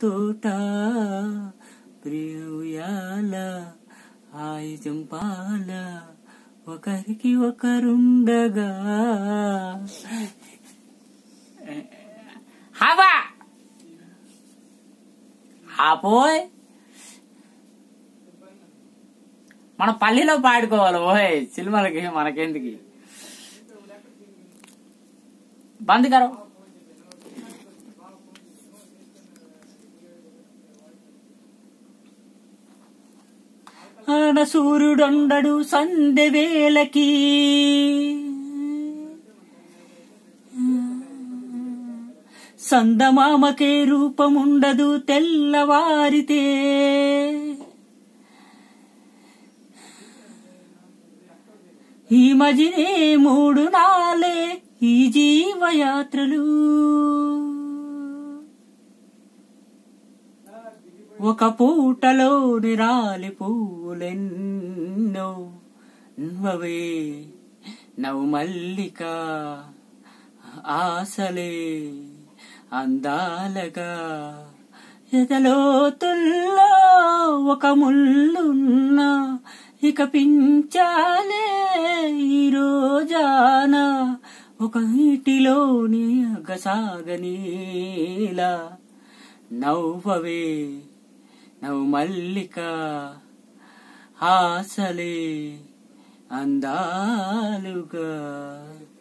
తోట ప్రియుయాల ఆయుధం పాల ఒకరికి ఒకరుండగా హవా ఆపోయ్ మన పల్లిలో పాడుకోవాలి ఓయ్ సినిమాలకి మనకెందుకు బంద్ కరో ఆడ సూర్యుడొండడు సందె వేలకి సందమామకే రూపముండదు తెల్లవారితే ఈ మజినే మూడు నాలే ఈ జీవయాత్రలు ఒక పూటలో నిరాలి పూలెన్నో నవ్వే నవ్వు మల్లిక ఆశలే అందాలగా ఎదలోతుల్లో ఒక ముల్లున్న ఇక పించాలే ఈ రోజాన ఒక నీటిలోని అగసాగనీలా నవ్వవే నవ్వు మల్లిక ఆశలే అందాలుగా